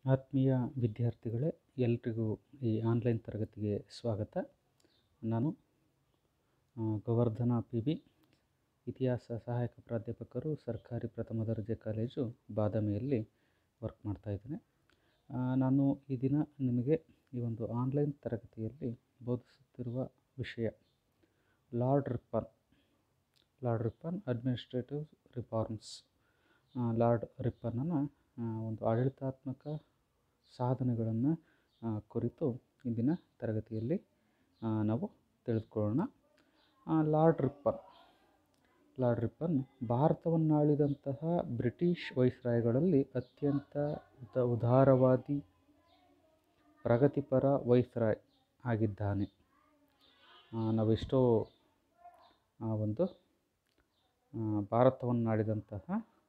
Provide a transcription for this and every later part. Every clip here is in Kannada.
ಆತ್ಮೀಯ ವಿದ್ಯಾರ್ಥಿಗಳೇ ಎಲ್ರಿಗೂ ಈ ಆನ್ಲೈನ್ ತರಗತಿಗೆ ಸ್ವಾಗತ ನಾನು ಗೋವರ್ಧನ ಪಿ ಬಿ ಇತಿಹಾಸ ಸಹಾಯಕ ಪ್ರಾಧ್ಯಾಪಕರು ಸರ್ಕಾರಿ ಪ್ರಥಮ ದರ್ಜೆ ಕಾಲೇಜು ಬಾದಾಮಿಯಲ್ಲಿ ವರ್ಕ್ ಮಾಡ್ತಾಯಿದ್ದೇನೆ ನಾನು ಈ ದಿನ ನಿಮಗೆ ಈ ಒಂದು ಆನ್ಲೈನ್ ತರಗತಿಯಲ್ಲಿ ಬೋಧಿಸುತ್ತಿರುವ ವಿಷಯ Lord Ripon Lord Ripon administrative reforms Lord ರಿಪ್ಪನ್ನನ ಒಂದು ಆಡಳಿತಾತ್ಮಕ ಸಾಧನೆಗಳನ್ನು ಕುರಿತು ಇಂದಿನ ತರಗತಿಯಲ್ಲಿ ನಾವು ತಿಳಿದುಕೊಳ್ಳೋಣ ಲಾರ್ಡ್ ರಿಪ್ಪನ್ ಲಾರ್ಡ್ ರಿಪ್ಪನ್ ಭಾರತವನ್ನಾಳಿದಂತಹ ಬ್ರಿಟಿಷ್ ವೈಸ್ರಾಯ್ಗಳಲ್ಲಿ ಅತ್ಯಂತ ಉದ ಉದಾರವಾದಿ ಪ್ರಗತಿಪರ ವೈಸ್ರಾಯ್ ಆಗಿದ್ದಾನೆ ನಾವೆಷ್ಟೋ ಒಂದು ಭಾರತವನ್ನಾಳಿದಂತಹ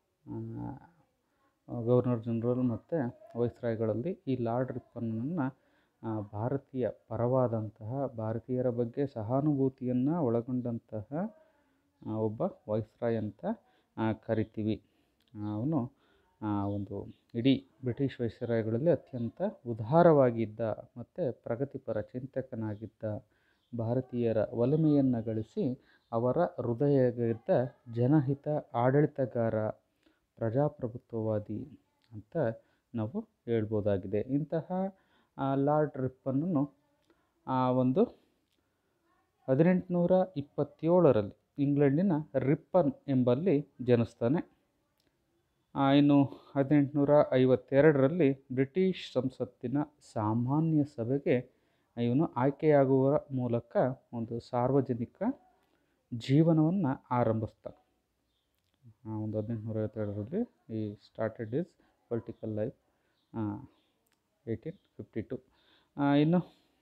ಗವರ್ನರ್ ಜನರಲ್ ಮತ್ತು ವೈಸ್ರಾಯ್ಗಳಲ್ಲಿ ಈ ಲಾರ್ಡ್ ರಿಪ್ಪನ್ನನ್ನು ಭಾರತೀಯ ಪರವಾದಂತಹ ಭಾರತೀಯರ ಬಗ್ಗೆ ಸಹಾನುಭೂತಿಯನ್ನು ಒಳಗೊಂಡಂತಹ ಒಬ್ಬ ವೈಸ್ರಾಯ್ ಅಂತ ಕರಿತೀವಿ ಅವನು ಒಂದು ಇಡೀ ಬ್ರಿಟಿಷ್ ವೈಸ್ರಾಯ್ಗಳಲ್ಲಿ ಅತ್ಯಂತ ಉದಾರವಾಗಿದ್ದ ಮತ್ತು ಪ್ರಗತಿಪರ ಚಿಂತಕನಾಗಿದ್ದ ಭಾರತೀಯರ ಒಲಮೆಯನ್ನು ಗಳಿಸಿ ಅವರ ಹೃದಯ ಗೆದ್ದ ಜನಹಿತ ಆಡಳಿತಗಾರ ಪ್ರಜಾಪ್ರಭುತ್ವವಾದಿ ಅಂತ ನಾವು ಹೇಳ್ಬೋದಾಗಿದೆ ಇಂತಹ ಲಾರ್ಡ್ ರಿಪ್ಪನ್ನನು ಒಂದು ಹದಿನೆಂಟುನೂರ ಇಪ್ಪತ್ತೇಳರಲ್ಲಿ ಇಂಗ್ಲೆಂಡಿನ ರಿಪ್ಪನ್ ಎಂಬಲ್ಲಿ ಜನಿಸ್ತಾನೆ ಇನ್ನು ಹದಿನೆಂಟುನೂರ ಐವತ್ತೆರಡರಲ್ಲಿ ಬ್ರಿಟಿಷ್ ಸಂಸತ್ತಿನ ಸಾಮಾನ್ಯ ಸಭೆಗೆ ಇವನು ಆಯ್ಕೆಯಾಗುವ ಮೂಲಕ ಒಂದು ಸಾರ್ವಜನಿಕ ಜೀವನವನ್ನು ಆರಂಭಿಸ್ತಾನೆ ಒಂದು ಹದಿನೆಂಟುನೂರ ಐವತ್ತೆರಡರಲ್ಲಿ ಈ started is political life eighteen fifty two ಇನ್ನು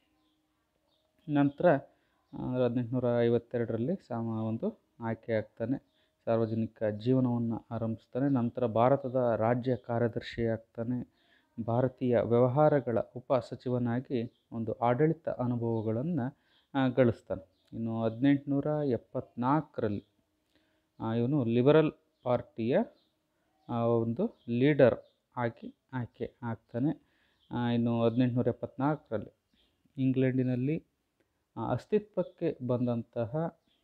ನಂತರ ಹದಿನೆಂಟುನೂರ ಐವತ್ತೆರಡರಲ್ಲಿ ಸಾಮ ಒಂದು ಆಯ್ಕೆ ಆಗ್ತಾನೆ ಸಾರ್ವಜನಿಕ ಜೀವನವನ್ನು ಆರಂಭಿಸ್ತಾನೆ ನಂತರ ಭಾರತದ ರಾಜ್ಯ ಕಾರ್ಯದರ್ಶಿ ಆಗ್ತಾನೆ ಭಾರತೀಯ ವ್ಯವಹಾರಗಳ ಉಪ ಸಚಿವನಾಗಿ ಒಂದು ಆಡಳಿತ ಅನುಭವಗಳನ್ನು ಗಳಿಸ್ತಾನೆ ಇನ್ನು ಹದಿನೆಂಟುನೂರ ಎಪ್ಪತ್ತ್ನಾಲ್ಕರಲ್ಲಿ ಇವನು ಲಿಬರಲ್ ಪಾರ್ಟಿಯ ಒಂದು ಲೀಡರ್ ಆಗಿ ಆಯ್ಕೆ ಆಗ್ತಾನೆ ಇನ್ನು ಹದಿನೆಂಟುನೂರ ಎಪ್ಪತ್ತ್ನಾಲ್ಕರಲ್ಲಿ ಇಂಗ್ಲೆಂಡಿನಲ್ಲಿ ಅಸ್ತಿತ್ವಕ್ಕೆ ಬಂದಂತಹ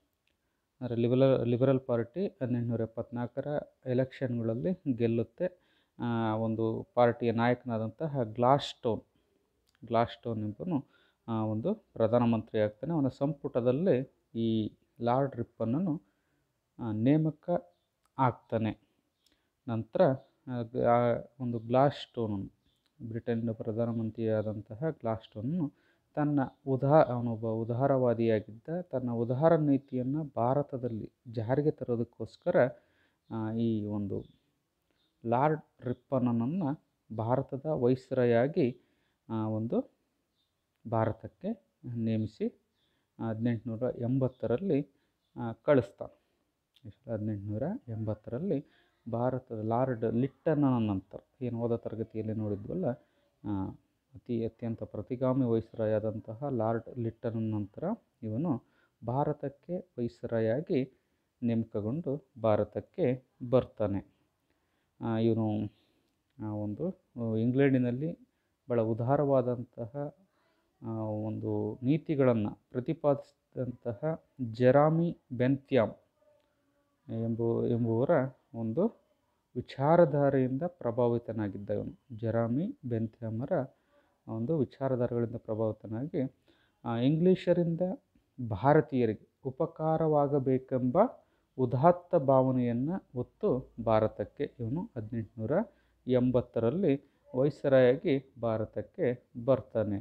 ಲಿಬಲ ಲಿಬರಲ್ ಪಾರ್ಟಿ ಹದಿನೆಂಟುನೂರ ಎಪ್ಪತ್ತ್ನಾಲ್ಕರ ಎಲೆಕ್ಷನ್ಗಳಲ್ಲಿ ಗೆಲ್ಲುತ್ತೆ ಒಂದು ಪಾರ್ಟಿಯ ನಾಯಕನಾದಂತಹ ಗ್ಲಾಸ್ಟೋನ್ ಗ್ಲಾಸ್ಟೋನ್ ಎಂಬನು ಒಂದು ಪ್ರಧಾನಮಂತ್ರಿ ಆಗ್ತಾನೆ ಅವನ ಸಂಪುಟದಲ್ಲೇ ಈ ಲಾರ್ಡ್ ರಿಪ್ಪನ್ನನು ನೇಮಕ ಆಗ್ತಾನೆ ನಂತರ ಒಂದು ಗ್ಲಾಸ್ಟೋನನ್ನು ಬ್ರಿಟನ್ನ ಪ್ರಧಾನಮಂತ್ರಿಯಾದಂತಹ ಗ್ಲಾಸ್ಟೋನನ್ನು ತನ್ನ ಉದಾ ಅವನೊಬ್ಬ ಉದಾರವಾದಿಯಾಗಿದ್ದ ತನ್ನ ಉದಾರ ನೀತಿಯನ್ನು ಭಾರತದಲ್ಲಿ ಜಾರಿಗೆ ತರೋದಕ್ಕೋಸ್ಕರ ಈ ಒಂದು ಲಾರ್ಡ್ ರಿಪ್ಪನ್ನನನ್ನು ಭಾರತದ ವೈಸ್ರಾಯಾಗಿ ಒಂದು ಭಾರತಕ್ಕೆ ನೇಮಿಸಿ ಹದಿನೆಂಟುನೂರ ಎಂಬತ್ತರಲ್ಲಿ ಕಳಿಸ್ತಾನೆ ಹದಿನೆಂಟುನೂರ ಎಂಬತ್ತರಲ್ಲಿ ಭಾರತದ ಲಾರ್ಡ್ ಲಿಟ್ಟನ್ನನ ನಂತರ ಏನು ಹೋದ ತರಗತಿಯಲ್ಲಿ ನೋಡಿದ್ವಲ್ಲ ಅತಿ ಅತ್ಯಂತ ಪ್ರತಿಗಾಮಿ ವೈಸ್ರಾಯ್ ಆದಂತಹ ಲಾರ್ಡ್ ಲಿಟ್ಟನ್ನ ನಂತರ ಇವನು ಭಾರತಕ್ಕೆ ವೈಸ್ರಾಯಾಗಿ ನೇಮಕಗೊಂಡು ಭಾರತಕ್ಕೆ ಬರ್ತಾನೆ ಇವನು ಒಂದು ಇಂಗ್ಲೆಂಡಿನಲ್ಲಿ ಭಾಳ ಉದಾರವಾದಂತಹ ಒಂದು ನೀತಿಗಳನ್ನು ಪ್ರತಿಪಾದಿಸಿದಂತಹ ಜೆರಾಮಿ ಬೆಂತ್ಯಾಮ್ ಎಂಬು ಎಂಬುವರ ಒಂದು ವಿಚಾರಧಾರೆಯಿಂದ ಪ್ರಭಾವಿತನಾಗಿದ್ದ ಇವನು ಜೆರಾಮಿ ಬೆಂತ್ಯಾಮರ ಒಂದು ವಿಚಾರಧಾರೆಗಳಿಂದ ಪ್ರಭಾವಿತನಾಗಿ ಇಂಗ್ಲೀಷರಿಂದ ಭಾರತೀಯರಿಗೆ ಉಪಕಾರವಾಗಬೇಕೆಂಬ ಉದಾತ್ತ ಭಾವನೆಯನ್ನು ಹೊತ್ತು ಭಾರತಕ್ಕೆ ಇವನು ಹದಿನೆಂಟುನೂರ ಎಂಬತ್ತರಲ್ಲಿ ವೈಸರಾಯಾಗಿ ಭಾರತಕ್ಕೆ ಬರ್ತಾನೆ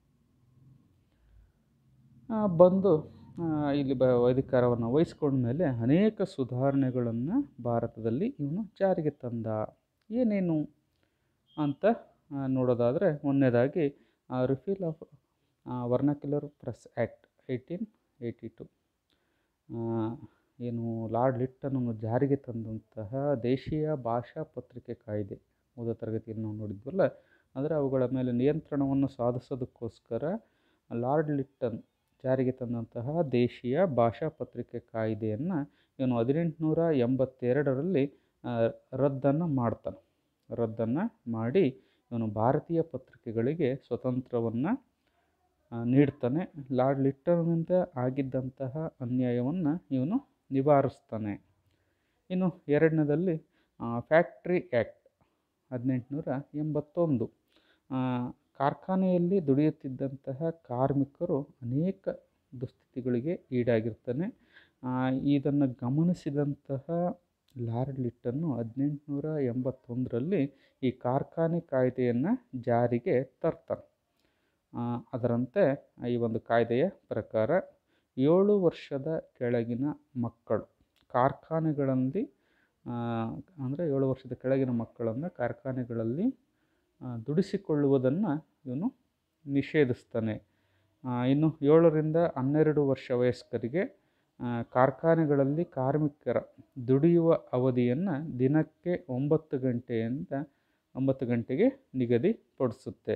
ಬಂದು ಇಲ್ಲಿ ಬ ಅಧಿಕಾರವನ್ನು ವಹಿಸ್ಕೊಂಡ್ಮೇಲೆ ಅನೇಕ ಸುಧಾರಣೆಗಳನ್ನು ಭಾರತದಲ್ಲಿ ಇವನು ಜಾರಿಗೆ ತಂದ ಏನೇನು ಅಂತ ನೋಡೋದಾದರೆ ಒಂದನೇದಾಗಿ repeal of vernacular press act eighteen eighty two ಏನು ಲಾರ್ಡ್ ಲಿಟ್ಟನನ್ನು ಜಾರಿಗೆ ತಂದಂತಹ ದೇಶೀಯ ಭಾಷಾ ಪತ್ರಿಕೆ ಕಾಯ್ದೆ ಓದೋ ತರಗತಿಯಲ್ಲಿ ನಾವು ನೋಡಿದ್ವಲ್ಲ ಅಂದರೆ ಅವುಗಳ ಮೇಲೆ ನಿಯಂತ್ರಣವನ್ನು ಸಾಧಿಸೋದಕ್ಕೋಸ್ಕರ ಲಾರ್ಡ್ ಲಿಟ್ಟನ್ ಜಾರಿಗೆ ತಂದಂತಹ ದೇಶೀಯ ಭಾಷಾ ಪತ್ರಿಕೆ ಕಾಯ್ದೆಯನ್ನು ಇವನು ಹದಿನೆಂಟುನೂರ ಎಂಬತ್ತೆರಡರಲ್ಲಿ ರದ್ದನ್ನು ಮಾಡ್ತಾನೆ ರದ್ದನ್ನು ಮಾಡಿ ಇವನು ಭಾರತೀಯ ಪತ್ರಿಕೆಗಳಿಗೆ ಸ್ವತಂತ್ರವನ್ನು ನೀಡ್ತಾನೆ ಲಾರ್ಡ್ ಲಿಟ್ಟನ್ನಿಂದ ಆಗಿದ್ದಂತಹ ಅನ್ಯಾಯವನ್ನು ಇವನು ನಿವಾರಿಸ್ತಾನೆ ಇನ್ನು ಎರಡನೇದಲ್ಲಿ ಫ್ಯಾಕ್ಟ್ರಿ ಆ್ಯಕ್ಟ್ ಹದಿನೆಂಟುನೂರ ಎಂಬತ್ತೊಂದು ಕಾರ್ಖಾನೆಯಲ್ಲಿ ದುಡಿಯುತ್ತಿದ್ದಂತಹ ಕಾರ್ಮಿಕರು ಅನೇಕ ದುಸ್ಥಿತಿಗಳಿಗೆ ಈಡಾಗಿರ್ತಾನೆ ಇದನ್ನು ಗಮನಿಸಿದಂತಹ ಲಾರ್ಡ್ ಲಿಟ್ಟನ್ನು ಹದಿನೆಂಟುನೂರ ಎಂಬತ್ತೊಂದರಲ್ಲಿ ಈ ಕಾರ್ಖಾನೆ ಕಾಯ್ದೆಯನ್ನು ಜಾರಿಗೆ ತರ್ತಾನೆ ಅದರಂತೆ ಈ ಒಂದು ಕಾಯ್ದೆಯ ಪ್ರಕಾರ ಏಳು ವರ್ಷದ ಕೆಳಗಿನ ಮಕ್ಕಳು ಕಾರ್ಖಾನೆಗಳಲ್ಲಿ ಅಂದರೆ ಏಳು ವರ್ಷದ ಕೆಳಗಿನ ಮಕ್ಕಳನ್ನು ಕಾರ್ಖಾನೆಗಳಲ್ಲಿ ದುಡಿಸಿಕೊಳ್ಳುವುದನ್ನು ಇವನು ನಿಷೇಧಿಸ್ತಾನೆ ಇನ್ನು ಏಳರಿಂದ ಹನ್ನೆರಡು ವರ್ಷ ವಯಸ್ಕರಿಗೆ ಕಾರ್ಖಾನೆಗಳಲ್ಲಿ ಕಾರ್ಮಿಕರ ದುಡಿಯುವ ಅವಧಿಯನ್ನು ದಿನಕ್ಕೆ ಒಂಬತ್ತು ಗಂಟೆಯಿಂದ ಒಂಬತ್ತು ಗಂಟೆಗೆ ನಿಗದಿಪಡಿಸುತ್ತೆ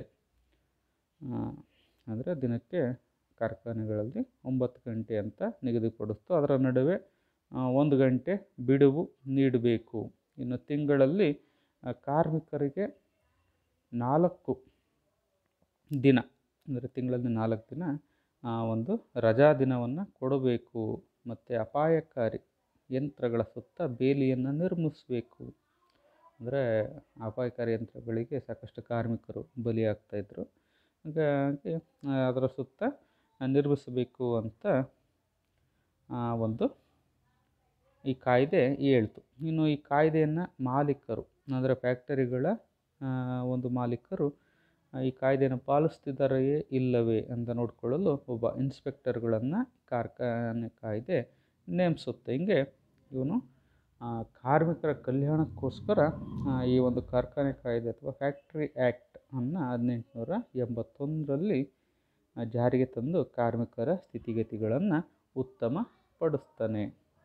ಅಂದರೆ ದಿನಕ್ಕೆ ಕಾರ್ಖಾನೆಗಳಲ್ಲಿ ಒಂಬತ್ತು ಗಂಟೆ ಅಂತ ನಿಗದಿಪಡಿಸ್ತು ಅದರ ನಡುವೆ ಒಂದು ಗಂಟೆ ಬಿಡುವು ನೀಡಬೇಕು ಇನ್ನು ತಿಂಗಳಲ್ಲಿ ಕಾರ್ಮಿಕರಿಗೆ ನಾಲ್ಕು ದಿನ ಅಂದರೆ ತಿಂಗಳಲ್ಲಿ ನಾಲ್ಕು ದಿನ ಒಂದು ರಜಾ ದಿನವನ್ನು ಕೊಡಬೇಕು ಮತ್ತು ಅಪಾಯಕಾರಿ ಯಂತ್ರಗಳ ಸುತ್ತ ಬೇಲಿಯನ್ನು ನಿರ್ಮಿಸಬೇಕು ಅಂದರೆ ಅಪಾಯಕಾರಿ ಯಂತ್ರಗಳಿಗೆ ಸಾಕಷ್ಟು ಕಾರ್ಮಿಕರು ಬಲಿಯಾಗ್ತಾಯಿದ್ರು ಹಾಗಾಗಿ ಅದರ ಸುತ್ತ ನಿರ್ಮಿಸಬೇಕು ಅಂತ ಒಂದು ಈ ಕಾಯ್ದೆ ಹೇಳ್ತು ಇನ್ನು ಈ ಕಾಯ್ದೆಯನ್ನು ಮಾಲೀಕರು ಅಂದರೆ ಫ್ಯಾಕ್ಟರಿಗಳ ಒಂದು ಮಾಲೀಕರು ಈ ಕಾಯ್ದೆಯನ್ನು ಪಾಲಿಸ್ತಿದ್ದಾರೆಯೇ ಇಲ್ಲವೇ ಅಂತ ನೋಡಿಕೊಳ್ಳಲು ಒಬ್ಬ ಇನ್ಸ್ಪೆಕ್ಟರ್ಗಳನ್ನು ಕಾರ್ಖಾನೆ ಕಾಯ್ದೆ ನೇಮಿಸುತ್ತೆ ಹಿಂಗೆ ಇವನು ಕಾರ್ಮಿಕರ ಕಲ್ಯಾಣಕ್ಕೋಸ್ಕರ ಈ ಒಂದು ಕಾರ್ಖಾನೆ ಕಾಯ್ದೆ ಅಥವಾ ಫ್ಯಾಕ್ಟ್ರಿ ಆ್ಯಕ್ಟ್ ಅನ್ನು ಹದಿನೆಂಟುನೂರ ಎಂಬತ್ತೊಂದರಲ್ಲಿ ಜಾರಿಗೆ ತಂದು ಕಾರ್ಮಿಕರ ಸ್ಥಿತಿಗತಿಗಳನ್ನು ಉತ್ತಮಪಡಿಸ್ತಾನೆ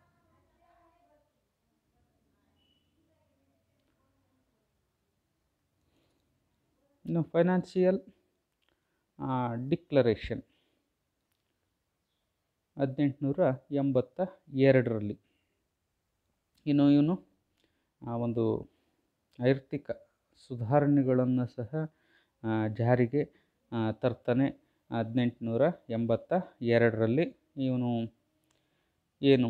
ಇನ್ನು ಫೈನಾನ್ಷಿಯಲ್ ಡಿಕ್ಲರೇಷನ್ ಹದಿನೆಂಟುನೂರ ಎಂಬತ್ತ ಎರಡರಲ್ಲಿ ಇನ್ನು ಇವನು ಒಂದು ಆರ್ಥಿಕ ಸುಧಾರಣೆಗಳನ್ನು ಸಹ ಜಾರಿಗೆ ತರ್ತಾನೆ ಹದಿನೆಂಟುನೂರ ಎಂಬತ್ತ ಎರಡರಲ್ಲಿ ಇವನು ಏನು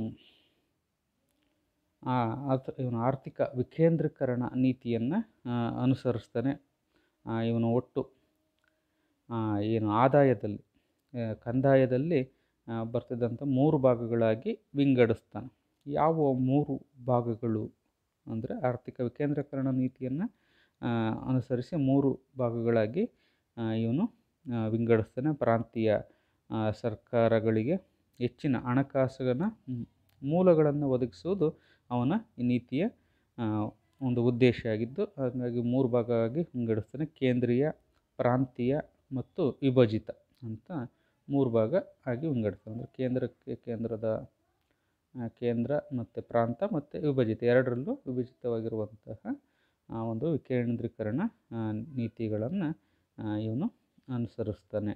ಇವನು ಆರ್ಥಿಕ ವಿಕೇಂದ್ರೀಕರಣ ನೀತಿಯನ್ನು ಅನುಸರಿಸ್ತಾನೆ ಇವನು ಒಟ್ಟು ಏನು ಆದಾಯದಲ್ಲಿ ಕಂದಾಯದಲ್ಲಿ ಬರ್ತಿದ್ದಂಥ ಮೂರು ಭಾಗಗಳಾಗಿ ವಿಂಗಡಿಸ್ತಾನೆ ಯಾವ ಮೂರು ಭಾಗಗಳು ಅಂದರೆ ಆರ್ಥಿಕ ವಿಕೇಂದ್ರೀಕರಣ ನೀತಿಯನ್ನು ಅನುಸರಿಸಿ ಮೂರು ಭಾಗಗಳಾಗಿ ಇವನು ವಿಂಗಡಿಸ್ತಾನೆ ಪ್ರಾಂತೀಯ ಸರ್ಕಾರಗಳಿಗೆ ಹೆಚ್ಚಿನ ಹಣಕಾಸಿನ ಮೂಲಗಳನ್ನು ಒದಗಿಸುವುದು ಅವನ ಈ ನೀತಿಯ ಒಂದು ಉದ್ದೇಶ ಆಗಿದ್ದು ಹಾಗಾಗಿ ಮೂರು ಭಾಗವಾಗಿ ವಿಂಗಡಿಸ್ತಾನೆ ಕೇಂದ್ರೀಯ ಪ್ರಾಂತೀಯ ಮತ್ತು ವಿಭಜಿತ ಅಂತ ಮೂರು ಭಾಗ ಆಗಿ ವಿಂಗಡಿಸ್ತಾನೆ ಅಂದರೆ ಕೇಂದ್ರಕ್ಕೆ ಕೇಂದ್ರದ ಕೇಂದ್ರ ಮತ್ತು ಪ್ರಾಂತ ಮತ್ತು ವಿಭಜಿತ ಎರಡರಲ್ಲೂ ವಿಭಜಿತವಾಗಿರುವಂತಹ ಒಂದು ವಿಕೇಂದ್ರೀಕರಣ ನೀತಿಗಳನ್ನು ಇವನು ಅನುಸರಿಸ್ತಾನೆ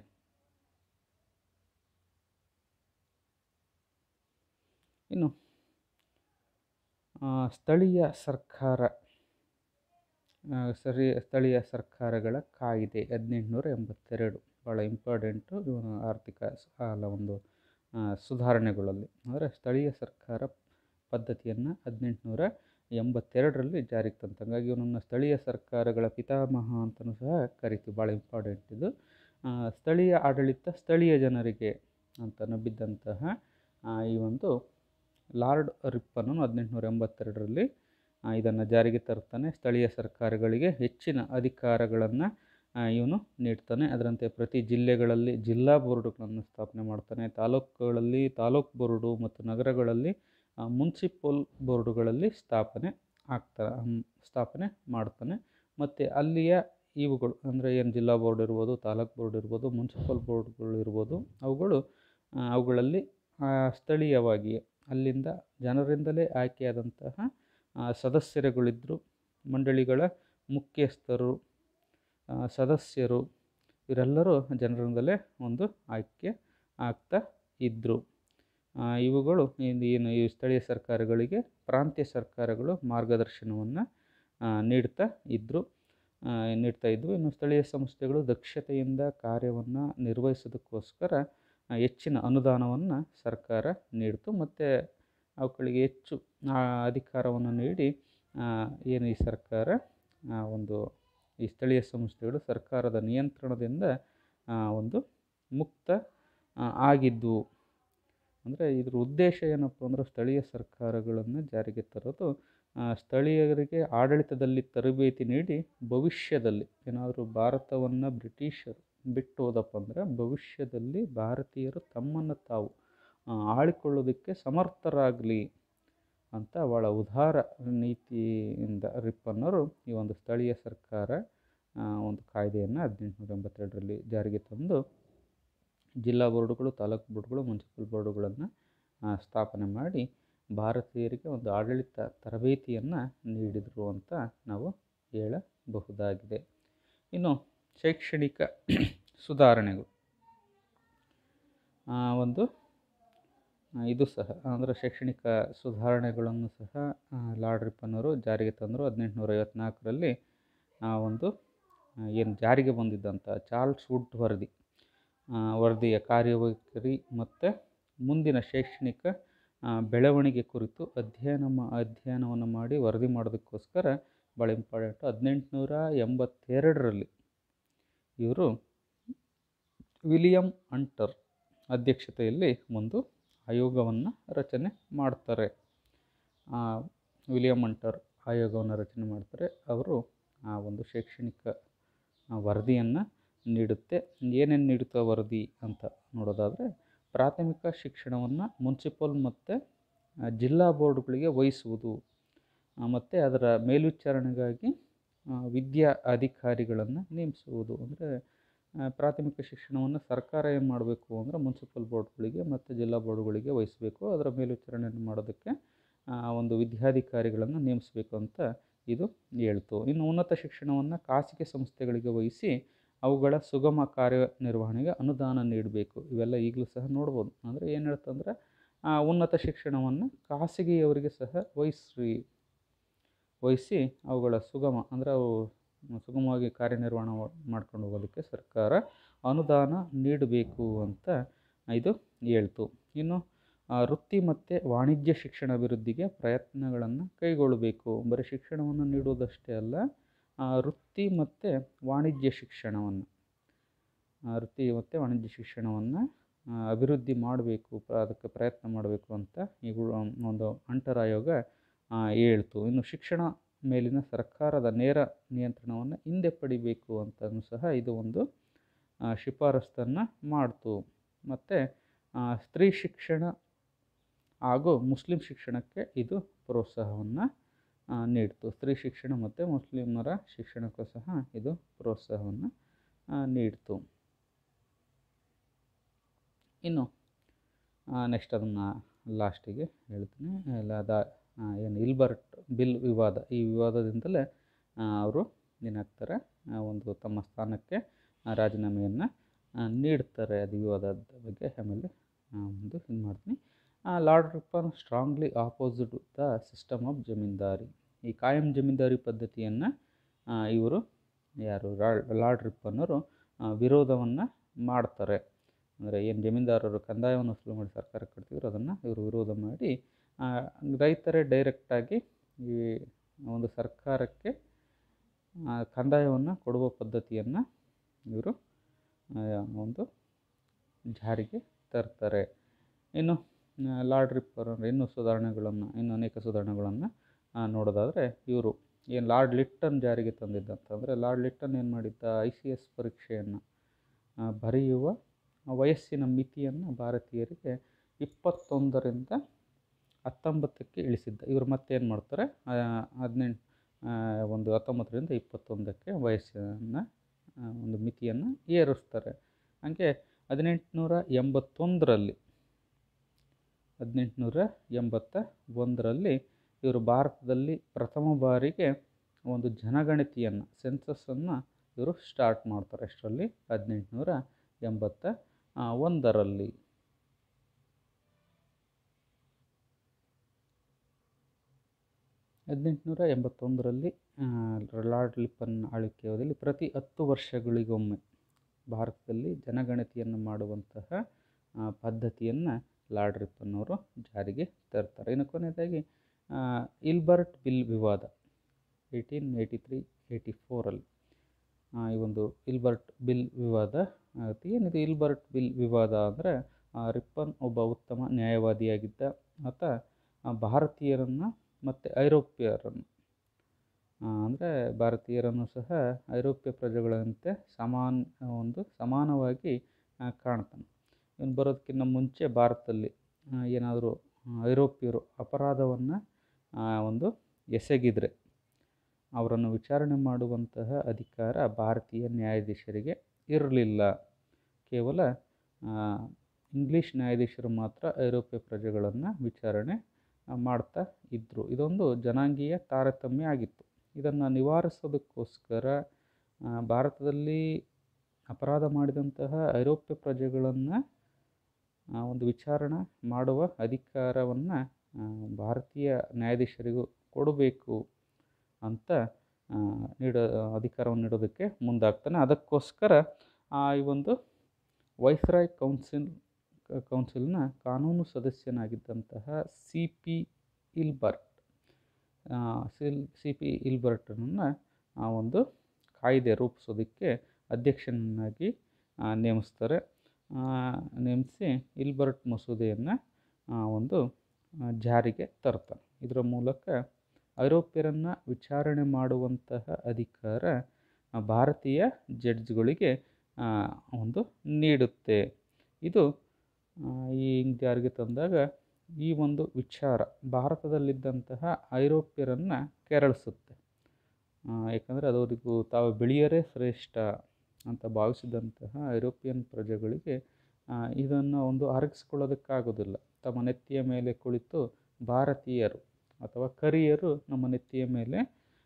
ಇನ್ನು ಸ್ಥಳೀಯ ಸರ್ಕಾರ ಸರಿ ಸ್ಥಳೀಯ ಸರ್ಕಾರಗಳ ಕಾಯ್ದೆ ಹದಿನೆಂಟುನೂರ ಎಂಬತ್ತೆರಡು ಭಾಳ ಇಂಪಾರ್ಟೆಂಟು ಇವನ ಆರ್ಥಿಕ ಸಾಲ ಒಂದು ಸುಧಾರಣೆಗಳಲ್ಲಿ ಅಂದರೆ ಸ್ಥಳೀಯ ಸರ್ಕಾರ ಪದ್ಧತಿಯನ್ನು ಹದಿನೆಂಟುನೂರ ಎಂಬತ್ತೆರಡರಲ್ಲಿ ಜಾರಿಗೆ ತಂತು ಹಾಗಾಗಿ ಇವನನ್ನು ಸ್ಥಳೀಯ ಸರ್ಕಾರಗಳ ಪಿತಾಮಹ ಅಂತಲೂ ಸಹ ಕರಿತೀವಿ ಭಾಳ ಇಂಪಾರ್ಟೆಂಟ್ ಇದು ಸ್ಥಳೀಯ ಆಡಳಿತ ಸ್ಥಳೀಯ ಜನರಿಗೆ ಅಂತ ನಂಬಿದ್ದಂತಹ ಈ ಒಂದು ಲಾರ್ಡ್ ರಿಪ್ಪನ್ನು ಹದಿನೆಂಟುನೂರ ಎಂಬತ್ತೆರಡರಲ್ಲಿ ಇದನ್ನು ಜಾರಿಗೆ ತರ್ತಾನೆ ಸ್ಥಳೀಯ ಸರ್ಕಾರಗಳಿಗೆ ಹೆಚ್ಚಿನ ಅಧಿಕಾರಗಳನ್ನು ಇವನು ನೀಡ್ತಾನೆ ಅದರಂತೆ ಪ್ರತಿ ಜಿಲ್ಲೆಗಳಲ್ಲಿ ಜಿಲ್ಲಾ ಬೋರ್ಡುಗಳನ್ನು ಸ್ಥಾಪನೆ ಮಾಡ್ತಾನೆ ತಾಲೂಕುಗಳಲ್ಲಿ ತಾಲೂಕು ಬೋರ್ಡು ಮತ್ತು ನಗರಗಳಲ್ಲಿ ಮುನ್ಸಿಪಲ್ ಬೋರ್ಡುಗಳಲ್ಲಿ ಸ್ಥಾಪನೆ ಆಗ್ತಾ ಸ್ಥಾಪನೆ ಮಾಡ್ತಾನೆ ಮತ್ತು ಅಲ್ಲಿಯ ಇವುಗಳು ಅಂದರೆ ಏನು ಜಿಲ್ಲಾ ಬೋರ್ಡ್ ಇರ್ಬೋದು ತಾಲೂಕು ಬೋರ್ಡ್ ಇರ್ಬೋದು ಮುನ್ಸಿಪಲ್ ಬೋರ್ಡ್ಗಳು ಇರ್ಬೋದು ಅವುಗಳು ಅವುಗಳಲ್ಲಿ ಸ್ಥಳೀಯವಾಗಿ ಅಲ್ಲಿಂದ ಜನರಿಂದಲೇ ಆಯ್ಕೆಯಾದಂತಹ ಸದಸ್ಯರುಗಳಿದ್ದರು ಮಂಡಳಿಗಳ ಮುಖ್ಯಸ್ಥರು ಸದಸ್ಯರು ಇವರೆಲ್ಲರೂ ಜನರಿಂದಲೇ ಒಂದು ಆಯ್ಕೆ ಆಗ್ತಾ ಇದ್ದರು ಇವುಗಳು ಏನು ಈ ಸ್ಥಳೀಯ ಸರ್ಕಾರಗಳಿಗೆ ಪ್ರಾಂತ್ಯ ಸರ್ಕಾರಗಳು ಮಾರ್ಗದರ್ಶನವನ್ನು ನೀಡ್ತಾ ಇದ್ದರು ಆ, ನೀಡ್ತಾ ಇದ್ವು ಇನ್ನು ಸ್ಥಳೀಯ ಸಂಸ್ಥೆಗಳು ದಕ್ಷತೆಯಿಂದ ಕಾರ್ಯವನ್ನು ನಿರ್ವಹಿಸೋದಕ್ಕೋಸ್ಕರ ಆ, ಹೆಚ್ಚಿನ ಅನುದಾನವನ್ನು ಸರ್ಕಾರ ನೀಡಿತು ಮತ್ತು ಅವುಗಳಿಗೆ ಹೆಚ್ಚು ಆ, ಅಧಿಕಾರವನ್ನು ನೀಡಿ ಆ, ಏನು ಈ ಸರ್ಕಾರ ಆ, ಒಂದು ಈ ಸ್ಥಳೀಯ ಸಂಸ್ಥೆಗಳು ಸರ್ಕಾರದ ನಿಯಂತ್ರಣದಿಂದ ಆ, ಒಂದು ಮುಕ್ತ ಆ, ಆಗಿದ್ವು ಅಂದರೆ ಇದ್ರ ಉದ್ದೇಶ ಏನಪ್ಪ ಅಂದ್ರೆ ಸ್ಥಳೀಯ ಸರ್ಕಾರಗಳನ್ನು ಜಾರಿಗೆ ತರೋದು ಆ, ಸ್ಥಳೀಯರಿಗೆ ಆಡಳಿತದಲ್ಲಿ ತರಬೇತಿ ನೀಡಿ ಭವಿಷ್ಯದಲ್ಲಿ ಏನಾದರೂ ಭಾರತವನ್ನು ಬ್ರಿಟಿಷರು ಬಿಟ್ಟು ಹೋದಪ್ಪ ಅಂದರೆ ಭವಿಷ್ಯದಲ್ಲಿ ಭಾರತೀಯರು ತಮ್ಮನ್ನು ತಾವು ಆ, ಆಳಿಕೊಳ್ಳೋದಕ್ಕೆ ಸಮರ್ಥರಾಗಲಿ ಅಂತ ಭಾಳ ಉದಾರ ನೀತಿಯಿಂದ ರಿಪ್ಪನ್ನರು ಈ ಒಂದು ಸ್ಥಳೀಯ ಸರ್ಕಾರ ಆ, ಒಂದು ಕಾಯ್ದೆಯನ್ನು ಹದಿನೆಂಟುನೂರ ಎಂಬತ್ತೆರಡರಲ್ಲಿ ಜಾರಿಗೆ ತಂದು ಜಿಲ್ಲಾ ಬೋರ್ಡುಗಳು ತಾಲೂಕು ಬೋರ್ಡುಗಳು ಮುನ್ಸಿಪಲ್ ಬೋರ್ಡುಗಳನ್ನು ಸ್ಥಾಪನೆ ಮಾಡಿ ಭಾರತೀಯರಿಗೆ ಒಂದು ಆಡಳಿತ ತರಬೇತಿಯನ್ನು ನೀಡಿದರು ಅಂತ ನಾವು ಹೇಳಬಹುದಾಗಿದೆ ಇನ್ನು ಶೈಕ್ಷಣಿಕ ಸುಧಾರಣೆಗಳು ಆ, ಒಂದು ಆ, ಇದು ಸಹ ಅಂದರೆ ಶೈಕ್ಷಣಿಕ ಸುಧಾರಣೆಗಳನ್ನು ಸಹ ಆ, ಲಾರ್ಡ್ ರಿಪ್ಪನ್ನವರು ಜಾರಿಗೆ ತಂದರು ಹದಿನೆಂಟುನೂರ ಐವತ್ತ್ನಾಲ್ಕರಲ್ಲಿ ಆ ಒಂದು ಏನು ಜಾರಿಗೆ ಬಂದಿದ್ದಂಥ ಚಾರ್ಲ್ಸ್ ವುಡ್ ವರದಿ ಆ, ವರದಿಯ ಕಾರ್ಯವೈಖರಿ ಮತ್ತು ಮುಂದಿನ ಶೈಕ್ಷಣಿಕ ಆ, ಬೆಳವಣಿಗೆ ಕುರಿತು ಅಧ್ಯಯನ ಮಾ ಅಧ್ಯಯನವನ್ನು ಮಾಡಿ ವರದಿ ಮಾಡೋದಕ್ಕೋಸ್ಕರ ಭಾಳ ಇಂಪಾರ್ಟೆಂಟು ಹದಿನೆಂಟುನೂರ ಎಂಬತ್ತೆರಡರಲ್ಲಿ ಇವರು ವಿಲಿಯಂ ಅಂಟರ್ ಅಧ್ಯಕ್ಷತೆಯಲ್ಲಿ ಒಂದು ಆಯೋಗವನ್ನು ರಚನೆ ಮಾಡ್ತಾರೆ ಆ, ವಿಲಿಯಂ ಅಂಟರ್ ಆಯೋಗವನ್ನು ರಚನೆ ಮಾಡ್ತಾರೆ ಅವರು ಆ ಒಂದು ಶೈಕ್ಷಣಿಕ ವರದಿಯನ್ನು ನೀಡುತ್ತೆ ಏನೇನು ನೀಡುತ್ತೆ ಆ ವರದಿ ಅಂತ ನೋಡೋದಾದರೆ ಪ್ರಾಥಮಿಕ ಶಿಕ್ಷಣವನ್ನು ಮುನ್ಸಿಪಲ್ ಮತ್ತು ಜಿಲ್ಲಾ ಬೋರ್ಡ್ಗಳಿಗೆ ವಹಿಸುವುದು ಮತ್ತು ಅದರ ಮೇಲ್ವಿಚಾರಣೆಗಾಗಿ ಆ, ವಿದ್ಯಾ ಅಧಿಕಾರಿಗಳನ್ನು ನೇಮಿಸುವುದು ಅಂದರೆ ಪ್ರಾಥಮಿಕ ಶಿಕ್ಷಣವನ್ನು ಸರ್ಕಾರ ಏನು ಮಾಡಬೇಕು ಅಂದರೆ ಮುನ್ಸಿಪಲ್ ಬೋರ್ಡ್ಗಳಿಗೆ ಮತ್ತು ಜಿಲ್ಲಾ ಬೋರ್ಡ್ಗಳಿಗೆ ವಹಿಸಬೇಕು ಅದರ ಮೇಲ್ವಿಚಾರಣೆಯನ್ನು ಮಾಡೋದಕ್ಕೆ ಆ, ಒಂದು ವಿದ್ಯಾಧಿಕಾರಿಗಳನ್ನು ನೇಮಿಸಬೇಕು ಅಂತ ಇದು ಹೇಳ್ತು ಇನ್ನು ಉನ್ನತ ಶಿಕ್ಷಣವನ್ನು ಖಾಸಗಿ ಸಂಸ್ಥೆಗಳಿಗೆ ವಹಿಸಿ ಅವುಗಳ ಸುಗಮ ಕಾರ್ಯನಿರ್ವಹಣೆಗೆ ಅನುದಾನ ನೀಡಬೇಕು ಇವೆಲ್ಲ ಈಗಲೂ ಸಹ ನೋಡ್ಬೋದು ಅಂದರೆ ಏನು ಹೇಳ್ತಂದ್ರೆ ಆ, ಉನ್ನತ ಶಿಕ್ಷಣವನ್ನು ಖಾಸಗಿಯವರಿಗೆ ಸಹ ವಹಿಸ್ರಿ ವಹಿಸಿ ಅವುಗಳ ಸುಗಮ ಅಂದರೆ ಅವು ಸುಗಮವಾಗಿ ಕಾರ್ಯನಿರ್ವಹಣೆ ಮಾಡ್ಕೊಂಡು ಹೋಗೋದಕ್ಕೆ ಸರ್ಕಾರ ಅನುದಾನ ನೀಡಬೇಕು ಅಂತ ಇದು ಹೇಳ್ತು ಇನ್ನು ಆ, ವೃತ್ತಿ ಮತ್ತು ವಾಣಿಜ್ಯ ಶಿಕ್ಷಣ ಅಭಿವೃದ್ಧಿಗೆ ಪ್ರಯತ್ನಗಳನ್ನು ಕೈಗೊಳ್ಳಬೇಕು ಬರೀ ಶಿಕ್ಷಣವನ್ನು ನೀಡುವುದಷ್ಟೇ ಅಲ್ಲ ಆ, ವೃತ್ತಿ ಮತ್ತು ವಾಣಿಜ್ಯ ಶಿಕ್ಷಣವನ್ನು ಆ, ವೃತ್ತಿ ಮತ್ತು ವಾಣಿಜ್ಯ ಶಿಕ್ಷಣವನ್ನು ಅಭಿವೃದ್ಧಿ ಮಾಡಬೇಕು ಅದಕ್ಕೆ ಪ್ರಯತ್ನ ಮಾಡಬೇಕು ಅಂತ ಇವುಗಳು ಒಂದು ಅಂಟರ್ ಆಯೋಗ ಆ, ಹೇಳ್ತು ಇನ್ನು ಶಿಕ್ಷಣ ಮೇಲಿನ ಸರ್ಕಾರದ ನೇರ ನಿಯಂತ್ರಣವನ್ನು ಹಿಂದೆ ಪಡಿಬೇಕು ಅಂತಲೂ ಸಹ ಇದು ಒಂದು ಆ, ಶಿಫಾರಸ್ತನ್ನು ಮಾಡ್ತು ಮತ್ತು ಸ್ತ್ರೀ ಶಿಕ್ಷಣ ಹಾಗೂ ಮುಸ್ಲಿಂ ಶಿಕ್ಷಣಕ್ಕೆ ಇದು ಪ್ರೋತ್ಸಾಹವನ್ನು ನೀಡ್ತು ಸ್ತ್ರೀ ಶಿಕ್ಷಣ ಮತ್ತು ಮುಸ್ಲಿಮರ ಶಿಕ್ಷಣಕ್ಕೂ ಸಹ ಇದು ಪ್ರೋತ್ಸಾಹವನ್ನು ನೀಡ್ತು ಇನ್ನು ನೆಕ್ಸ್ಟ್ ಅದನ್ನು ಲಾಸ್ಟಿಗೆ ಹೇಳ್ತೀನಿ ಎಲ್ಲ ಅದ ಆ, ಏನು ಇಲ್ಬರ್ಟ್ ಬಿಲ್ ವಿವಾದ ಈ ವಿವಾದದಿಂದಲೇ ಅವರು ಏನಾಗ್ತಾರೆ ಆ, ಒಂದು ತಮ್ಮ ಸ್ಥಾನಕ್ಕೆ ಆ, ರಾಜೀನಾಮೆಯನ್ನು ಆ, ನೀಡ್ತಾರೆ ಅದು ವಿವಾದದ ಬಗ್ಗೆ ಆಮೇಲೆ ಆ, ಒಂದು ಇದು ಮಾಡ್ತೀನಿ Lord Ripon strongly opposite the system of zamindari ಈ ಕಾಯಂ ಜಮೀನ್ದಾರಿ ಪದ್ಧತಿಯನ್ನು ಇವರು ಯಾರು ಲಾರ್ಡ್ ರಿಪ್ಪನ್ನರು ವಿರೋಧವನ್ನು ಮಾಡ್ತಾರೆ ಅಂದರೆ ಏನು ಜಮೀನ್ದಾರರು ಕಂದಾಯವನ್ನು ವಸೂಲು ಮಾಡಿ ಸರ್ಕಾರಕ್ಕೆ ಕಟ್ತಿದ್ರು ಅದನ್ನು ಇವರು ವಿರೋಧ ಮಾಡಿ ಆ, ರೈತರೇ ಡೈರೆಕ್ಟಾಗಿ ಈ ಒಂದು ಸರ್ಕಾರಕ್ಕೆ ಆ, ಕಂದಾಯವನ್ನು ಕೊಡುವ ಪದ್ಧತಿಯನ್ನು ಇವರು ಆ, ಒಂದು ಜಾರಿಗೆ ತರ್ತಾರೆ ಇನ್ನು ಆ, ಲಾರ್ಡ್ ರಿಪ್ಪರ್ ಅಂದರೆ ಇನ್ನೂ ಸುಧಾರಣೆಗಳನ್ನು ಇನ್ನು ಅನೇಕ ಸುಧಾರಣೆಗಳನ್ನು ಆ, ನೋಡೋದಾದರೆ ಇವರು ಏನು ಲಾರ್ಡ್ ಲಿಟ್ಟನ್ ಜಾರಿಗೆ ತಂದಿದ್ದಂತಂದರೆ ಲಾರ್ಡ್ ಲಿಟ್ಟನ್ ಏನು ಮಾಡಿದ್ದ ಐ ಸಿ ಎಸ್ ಪರೀಕ್ಷೆಯನ್ನು ಬರೆಯುವ ವಯಸ್ಸಿನ ಮಿತಿಯನ್ನು ಭಾರತೀಯರಿಗೆ ಇಪ್ಪತ್ತೊಂದರಿಂದ ಹತ್ತೊಂಬತ್ತಕ್ಕೆ ಇಳಿಸಿದ್ದ ಇವರು ಮತ್ತೇನು ಮಾಡ್ತಾರೆ ಹದಿನೆಂಟು ಒಂದು ಹತ್ತೊಂಬತ್ತರಿಂದ ಇಪ್ಪತ್ತೊಂದಕ್ಕೆ ವಯಸ್ಸನ್ನು ಆ, ಒಂದು ಮಿತಿಯನ್ನು ಏರಿಸ್ತಾರೆ ಹಾಗೆ ಹದಿನೆಂಟುನೂರ ಎಂಬತ್ತೊಂದರಲ್ಲಿ ಹದಿನೆಂಟುನೂರ ಎಂಬತ್ತ ಒಂದರಲ್ಲಿ ಇವರು ಭಾರತದಲ್ಲಿ ಪ್ರಥಮ ಬಾರಿಗೆ ಒಂದು ಜನಗಣತಿಯನ್ನು ಸೆನ್ಸಸ್ಸನ್ನು ಇವರು ಸ್ಟಾರ್ಟ್ ಮಾಡ್ತಾರೆ ಅಷ್ಟರಲ್ಲಿ ಹದಿನೆಂಟುನೂರ ಎಂಬತ್ತ ಆ, ಒಂದರಲ್ಲಿ ಹದಿನೆಂಟುನೂರ ಎಂಬತ್ತೊಂದರಲ್ಲಿ ಲಾರ್ಡ್ ಲಿಪ್ಪನ್ ಆಳ್ವಿಕೆ ಅವಧಿಯಲ್ಲಿ ಪ್ರತಿ ಹತ್ತು ವರ್ಷಗಳಿಗೊಮ್ಮೆ ಭಾರತದಲ್ಲಿ ಜನಗಣತಿಯನ್ನು ಮಾಡುವಂತಹ ಪದ್ಧತಿಯನ್ನು ಲಾರ್ಡ್ ರಿಪ್ಪನ್ ಅವರು ಜಾರಿಗೆ ತರ್ತಾರೆ ಇನ್ನು ಕೊನೆಯದಾಗಿ ಇಲ್ಬರ್ಟ್ ಬಿಲ್ ವಿವಾದ ಏಯ್ಟೀನ್ ಏಯ್ಟಿ ತ್ರೀ ಏಯ್ಟಿ ಫೋರಲ್ಲಿ ಈ ಒಂದು ಇಲ್ಬರ್ಟ್ ಬಿಲ್ ವಿವಾದ ಆಗುತ್ತೆ ಏನಿದು ಇಲ್ಬರ್ಟ್ ಬಿಲ್ ವಿವಾದ ಅಂದರೆ ರಿಪ್ಪನ್ ಒಬ್ಬ ಉತ್ತಮ ನ್ಯಾಯವಾದಿಯಾಗಿದ್ದ ಆತ ಭಾರತೀಯರನ್ನು ಮತ್ತು ಐರೋಪ್ಯರನ್ನು ಅಂದರೆ ಭಾರತೀಯರನ್ನು ಸಹ ಐರೋಪ್ಯ ಪ್ರಜೆಗಳಂತೆ ಸಮಾನ ಒಂದು ಸಮಾನವಾಗಿ ಕಾಣ್ತಾನೆ ಇವನು ಬರೋದಕ್ಕಿಂತ ಮುಂಚೆ ಭಾರತದಲ್ಲಿ ಏನಾದರೂ ಐರೋಪ್ಯರು ಅಪರಾಧವನ್ನು ಒಂದು ಎಸಗಿದರೆ ಅವರನ್ನು ವಿಚಾರಣೆ ಮಾಡುವಂತಹ ಅಧಿಕಾರ ಭಾರತೀಯ ನ್ಯಾಯಾಧೀಶರಿಗೆ ಇರಲಿಲ್ಲ ಕೇವಲ ಇಂಗ್ಲೀಷ್ ನ್ಯಾಯಾಧೀಶರು ಮಾತ್ರ ಐರೋಪ್ಯ ಪ್ರಜೆಗಳನ್ನು ವಿಚಾರಣೆ ಮಾಡ್ತಾ ಇದ್ದರು ಇದೊಂದು ಜನಾಂಗೀಯ ತಾರತಮ್ಯ ಆಗಿತ್ತು ಇದನ್ನು ನಿವಾರಿಸೋದಕ್ಕೋಸ್ಕರ ಭಾರತದಲ್ಲಿ ಅಪರಾಧ ಮಾಡಿದಂತಹ ಐರೋಪ್ಯ ಪ್ರಜೆಗಳನ್ನು ಒಂದು ವಿಚಾರಣೆ ಮಾಡುವ ಅಧಿಕಾರವನ್ನು ಭಾರತೀಯ ನ್ಯಾಯಾಧೀಶರಿಗೂ ಕೊಡಬೇಕು ಅಂತ ನೀಡೋ ಅಧಿಕಾರವನ್ನು ನೀಡೋದಕ್ಕೆ ಮುಂದಾಗ್ತಾನೆ ಅದಕ್ಕೋಸ್ಕರ ಈ ಒಂದು ವೈಸ್ರಾಯ್ ಕೌನ್ಸಿಲ್ ಕೌನ್ಸಿಲ್ನ ಕಾನೂನು ಸದಸ್ಯನಾಗಿದ್ದಂತಹ ಸಿ ಪಿ ಇಲ್ಬರ್ಟ್ ಸಿಲ್ ಸಿ ಪಿ ಇಲ್ಬರ್ಟನನ್ನು ಆ ಒಂದು ಕಾಯ್ದೆ ರೂಪಿಸೋದಕ್ಕೆ ಅಧ್ಯಕ್ಷನನ್ನಾಗಿ ನೇಮಿಸ್ತಾರೆ ನೇಮಿಸಿ ಇಲ್ಬರ್ಟ್ ಮಸೂದೆಯನ್ನು ಒಂದು ಜಾರಿಗೆ ತರ್ತಾನೆ ಇದರ ಮೂಲಕ ಐರೋಪ್ಯರನ್ನು ವಿಚಾರಣೆ ಮಾಡುವಂತಹ ಅಧಿಕಾರ ಭಾರತೀಯ ಜಡ್ಜ್ಗಳಿಗೆ ಒಂದು ನೀಡುತ್ತೆ ಇದು ಈ ಜಾರಿಗೆ ತಂದಾಗ ಈ ಒಂದು ವಿಚಾರ ಭಾರತದಲ್ಲಿದ್ದಂತಹ ಐರೋಪ್ಯರನ್ನು ಕೆರಳಿಸುತ್ತೆ ಏಕೆಂದರೆ ಅದು ಅವರಿಗೂ ತಾವು ಬೆಳೆಯರೇ ಶ್ರೇಷ್ಠ ಅಂತ ಭಾವಿಸಿದಂತಹ ಐರೋಪಿಯನ್ ಪ್ರಜೆಗಳಿಗೆ ಇದನ್ನು ಒಂದು ಅರಗಿಸ್ಕೊಳ್ಳೋದಕ್ಕಾಗೋದಿಲ್ಲ ತಮ್ಮ ನೆತ್ತಿಯ ಮೇಲೆ ಕುಳಿತು ಭಾರತೀಯರು ಅಥವಾ ಕರಿಯರು ನಮ್ಮ ನೆತ್ತಿಯ ಮೇಲೆ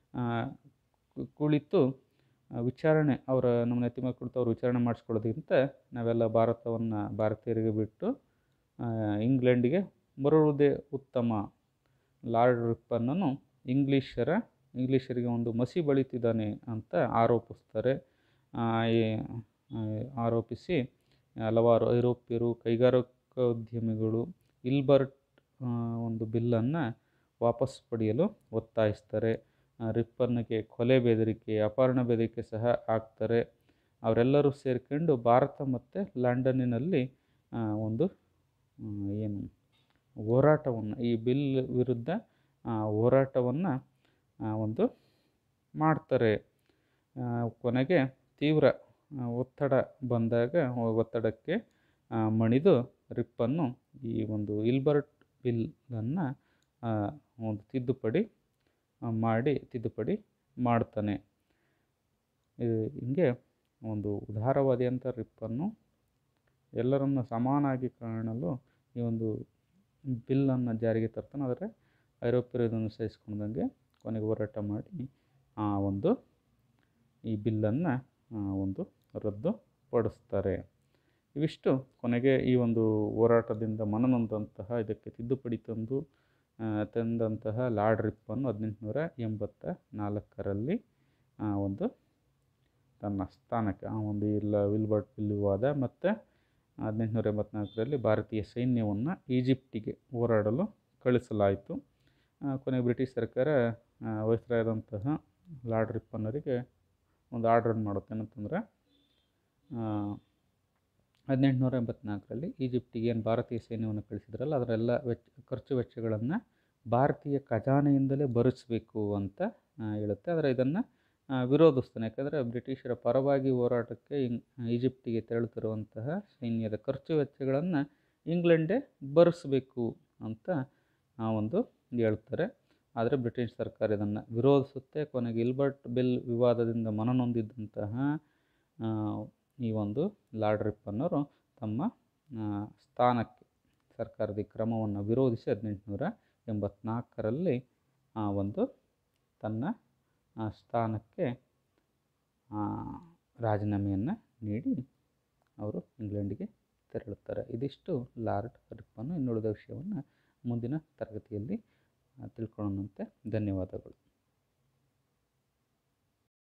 ಕುಳಿತು ವಿಚಾರಣೆ ಅವರ ನಮ್ಮ ನೆತ್ತಿ ಮೇಲೆ ಕುಳಿತು ಅವ್ರು ವಿಚಾರಣೆ ಮಾಡಿಸ್ಕೊಳ್ಳೋದಕ್ಕಿಂತ ನಾವೆಲ್ಲ ಭಾರತವನ್ನು ಭಾರತೀಯರಿಗೆ ಬಿಟ್ಟು ಇಂಗ್ಲೆಂಡಿಗೆ ಮರಳುವುದೇ ಉತ್ತಮ ಲಾರ್ಡ್ ರಿಪ್ಪನ್ನನು ಇಂಗ್ಲೀಷರ ಇಂಗ್ಲೀಷರಿಗೆ ಒಂದು ಮಸಿ ಬಳಿತಿದ್ದಾನೆ ಅಂತ ಆರೋಪಿಸ್ತಾರೆ ಆರೋಪಿಸಿ ಹಲವಾರು ಐರೋಪ್ಯರು ಕೈಗಾರಿಕೋದ್ಯಮಿಗಳು ಇಲ್ಬರ್ಟ್ ಒಂದು ಬಿಲ್ಲನ್ನು ವಾಪಸ್ ಪಡೆಯಲು ಒತ್ತಾಯಿಸ್ತಾರೆ ರಿಪ್ಪನ್ಗೆ ಕೊಲೆ ಬೆದರಿಕೆ ಅಪಹರಣ ಬೆದರಿಕೆ ಸಹ ಹಾಕ್ತಾರೆ ಅವರೆಲ್ಲರೂ ಸೇರ್ಕೊಂಡು ಭಾರತ ಮತ್ತು ಲಂಡನ್ನಿನಲ್ಲಿ ಒಂದು ಏನು ಹೋರಾಟವನ್ನು ಈ ಬಿಲ್ ವಿರುದ್ಧ ಹೋರಾಟವನ್ನು ಒಂದು ಮಾಡ್ತಾರೆ ಕೊನೆಗೆ ತೀವ್ರ ಒತ್ತಡ ಬಂದಾಗ ಒತ್ತಡಕ್ಕೆ ಮಣಿದು ರಿಪ್ಪನ್ನು ಈ ಒಂದು ಇಲ್ಬರ್ಟ್ ಬಿಲ್ಲನ್ನು ಒಂದು ತಿದ್ದುಪಡಿ ಮಾಡಿ ತಿದ್ದುಪಡಿ ಮಾಡ್ತಾನೆ ಇದು ಹಿಂಗೆ ಒಂದು ಉದಾರವಾದಿ ಅಂತ ರಿಪ್ಪನ್ನು ಎಲ್ಲರನ್ನು ಸಮಾನಾಗಿ ಕಾಣಲು ಈ ಒಂದು ಬಿಲ್ಲನ್ನು ಜಾರಿಗೆ ತರ್ತಾನೆ ಆದರೆ ಐರೋಪ್ಯರು ಇದನ್ನು ಸಹಿಸ್ಕೊಂಡಂಗೆ ಕೊನೆಗೆ ಹೋರಾಟ ಮಾಡಿ ಆ ಒಂದು ಈ ಬಿಲ್ಲನ್ನು ಒಂದು ರದ್ದುಪಡಿಸ್ತಾರೆ ಇವಿಷ್ಟು ಕೊನೆಗೆ ಈ ಒಂದು ಹೋರಾಟದಿಂದ ಮನನೊಂದಂತಹ ಇದಕ್ಕೆ ತಿದ್ದುಪಡಿ ತಂದು ತಂದಂತಹ ಲಾರ್ಡ್ ರಿಪ್ಪನ್ನು ಹದಿನೆಂಟುನೂರ ಎಂಬತ್ತ ನಾಲ್ಕರಲ್ಲಿ ಒಂದು ತನ್ನ ಸ್ಥಾನಕ್ಕೆ ಆ ಒಂದು ಇಲ್ಲ ವಿಲ್ಬರ್ಟ್ ಬಿಲ್ ವಿವಾದ ಮತ್ತು ಹದಿನೆಂಟುನೂರ ಎಂಬತ್ನಾಲ್ಕರಲ್ಲಿ ಭಾರತೀಯ ಸೈನ್ಯವನ್ನು ಈಜಿಪ್ಟಿಗೆ ಹೋರಾಡಲು ಕಳಿಸಲಾಯಿತು ಕೊನೆಗೆ ಬ್ರಿಟಿಷ್ ಸರ್ಕಾರ ವೈಸ್ರಾಯದಂತಹ ಲಾರ್ಡ್ ರಿಪ್ಪನ್ನರಿಗೆ ಒಂದು ಆರ್ಡ್ರನ್ನು ಮಾಡುತ್ತೆ ಏನಂತಂದರೆ ಹದಿನೆಂಟುನೂರ ಎಂಬತ್ನಾಲ್ಕರಲ್ಲಿ ಈಜಿಪ್ಟಿಗೆ ಏನು ಭಾರತೀಯ ಸೈನ್ಯವನ್ನು ಕಳಿಸಿದ್ರಲ್ಲ ಅದರೆಲ್ಲ ವೆಚ್ಚ ಖರ್ಚು ವೆಚ್ಚಗಳನ್ನು ಭಾರತೀಯ ಖಜಾನೆಯಿಂದಲೇ ಭರಿಸಬೇಕು ಅಂತ ಹೇಳುತ್ತೆ ಆದರೆ ಇದನ್ನು ವಿರೋಧಿಸ್ತಾನೆ ಯಾಕಂದರೆ ಬ್ರಿಟಿಷರ ಪರವಾಗಿ ಹೋರಾಟಕ್ಕೆ ಈಜಿಪ್ಟಿಗೆ ತೆರಳುತ್ತಿರುವಂತಹ ಸೈನ್ಯದ ಖರ್ಚು ವೆಚ್ಚಗಳನ್ನು ಇಂಗ್ಲೆಂಡೇ ಭರಿಸಬೇಕು ಅಂತ ಒಂದು ಹೇಳ್ತಾರೆ ಆದರೆ ಬ್ರಿಟಿಷ್ ಸರ್ಕಾರ ಇದನ್ನು ವಿರೋಧಿಸುತ್ತೆ ಕೊನೆಗೆ ಇಲ್ಬರ್ಟ್ ಬಿಲ್ ವಿವಾದದಿಂದ ಮನನೊಂದಿದ್ದಂತಹ ಈ ಒಂದು ಲಾರ್ಡ್ ರಿಪ್ಪನ್ನವರು ತಮ್ಮ ಸ್ಥಾನಕ್ಕೆ ಸರ್ಕಾರದ ಈ ಕ್ರಮವನ್ನು ವಿರೋಧಿಸಿ ಹದಿನೆಂಟುನೂರ ಎಂಬತ್ನಾಲ್ಕರಲ್ಲಿ ಆ ಒಂದು ತನ್ನ ಸ್ಥಾನಕ್ಕೆ ರಾಜೀನಾಮೆಯನ್ನು ನೀಡಿ ಅವರು ಇಂಗ್ಲೆಂಡಿಗೆ ತೆರಳುತ್ತಾರೆ ಇದಿಷ್ಟು ಲಾರ್ಡ್ ರಿಪ್ಪನ್ನು ಇನ್ನುಳಿದ ವಿಷಯವನ್ನು ಮುಂದಿನ ತರಗತಿಯಲ್ಲಿ ತಿಳ್ಕೊಳ್ಳೋಣಂತೆ ಧನ್ಯವಾದಗಳು